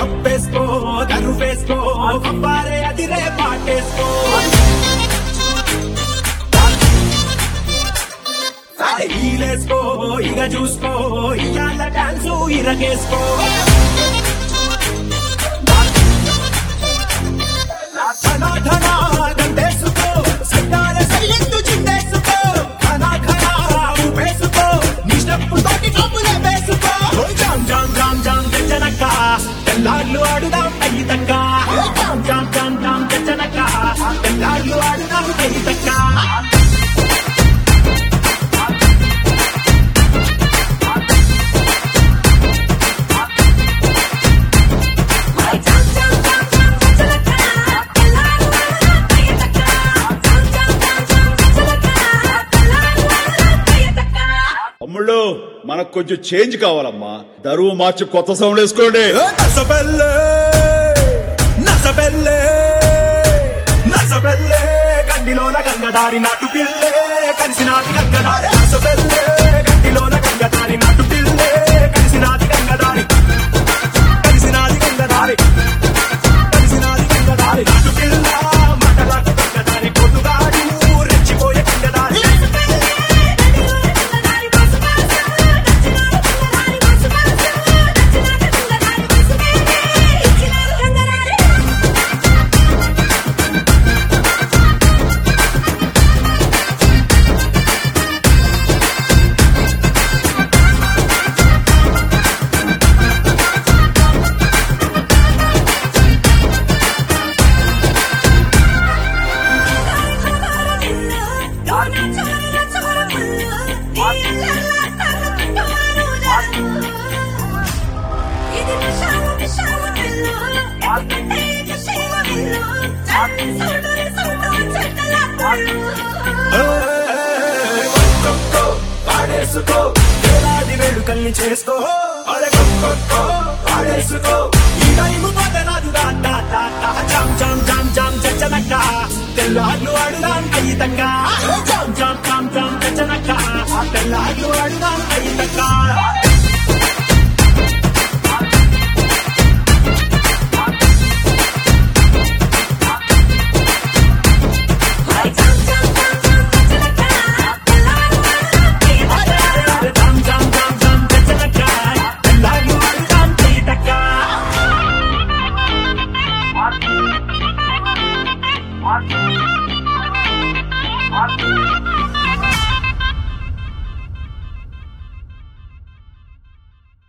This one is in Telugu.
కప్పేసుకో కరువేసుకో పంపారే అదిరే పాటేసుకో ఈలేసుకో ఇక చూసుకో ఇయాల డాన్సు ఇరగేసుకో ధనా ధనా దండేసుకో సైతాల సైలెంట్ చిందేసుకో ధనా ధనా ఊపేసుకో నీ స్టెప్పు తోటి కమ్ములే వేసుకో జామ్ జామ్ జామ్ జామ్ తెచ్చనక్క తెల్లాళ్ళు ఆడుదాం అయ్యితక్క జామ్ జామ్ జామ్ జామ్ తెచ్చనక్క తెల్లాళ్ళు ఆడుదాం అయ్యితక్క తమ్ముళ్ళు మనకు కొంచెం చేంజ్ కావాలమ్మా దరువు మార్చి కొత్త సౌండ్ వేసుకోండి నసబెల్లే నసబెల్లే నసబెల్లే గండిలోన గంగదారి నాటు పిల్లే కలిసినాటి గంగదారి నసబెల్లే గండిలోన గంగదారి నాటు పిల్లే కలిసినాటి గంగదారి కలిసినాటి గంగదారి కలిసినాటి గంగదారి నాటు పిల్ల మటలాట గంగదారి కొట్టుగాడు రెచ్చిపోయే గంగదారి కొక్కో పాడేసుకో వేలాది వేడుకల్ని చేసుకో అరే కొక్కో పాడేసుకో ఈ టైము పదనాదు జామ్ జామ్ జామ్ జామ్ చచ్చనక్క తెల్లార్లు ఆడుదాం అయ్యితక్క జామ్ జామ్ జామ్ జామ్ చచ్చనక్క తెల్లార్లు ఆడుదాం అయ్యితక్క జామ్ జామ్ జామ్ జామ్ చచ్చనక్క తెల్లార్లు ఆడుదాం అయ్యితక్క What?